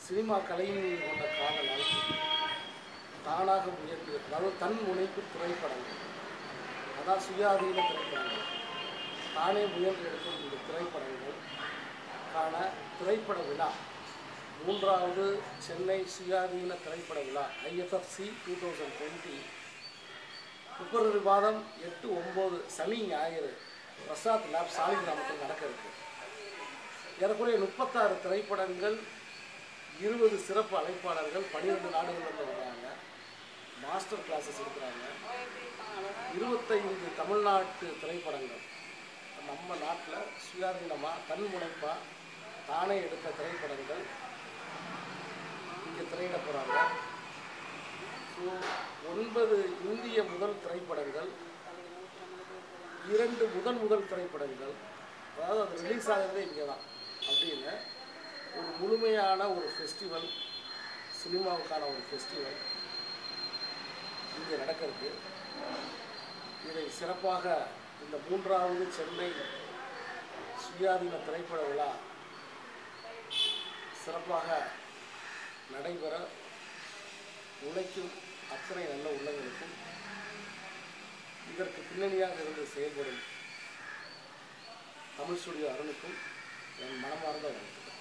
cinema கலையின் மீது கொண்ட காதலால் தானாக முயற்சி அதாவது தன் முனைப்பு திரைப்படங்கள் அதான் சுயாதீன திரைப்படங்கள் தானே முயன்று எடுக்கும் இந்த திரைப்படங்கள் காண திரைப்பட விழா மூன்றாவது சென்னை சுயாதீன திரைப்பட விழா ஐஎஃப்எஃப்சி டூ தௌசண்ட் டுவெண்ட்டி பிப்ரவரி மாதம் எட்டு ஒம்பது சனி ஞாயிறு பிரசாத் லேப் சாலிகிராமத்தில் நடக்க இருக்கு ஏறக்குறைய முப்பத்தாறு திரைப்படங்கள் இருபது சிறப்பு அழைப்பாளர்கள் பன்னிரெண்டு நாடுகளில் வர்றாங்க மாஸ்டர் கிளாஸஸ் எடுக்கிறாங்க இருபத்தைந்து தமிழ்நாட்டு திரைப்படங்கள் நம்ம நாட்டில் சுயாதீனமாக தன்முனைப்பாக தானே எடுத்த திரைப்படங்கள் இங்கே திரையிட போகிறாங்க ஸோ ஒன்பது இந்திய முதல் திரைப்படங்கள் இரண்டு முதல் முதல் திரைப்படங்கள் அதாவது அது ரிலீஸ் ஆகிறதே இங்கே தான் அப்படின்னு ஒரு முழுமையான ஒரு ஃபெஸ்டிவல் சினிமாவுக்கான ஒரு ஃபெஸ்டிவல் இங்கே நடக்கிறது இதை சிறப்பாக இந்த மூன்றாவது சென்னை சுயாதீன திரைப்பட விழா சிறப்பாக நடைபெற உழைக்கும் அத்தனை நல்ல உள்ளங்களுக்கும் இதற்கு பின்னணியாக இருந்து செயல்படும் தமிழ் ஸ்டுடியோ அருணுக்கும் என் மனமார்ந்த வாழ்த்துக்கள்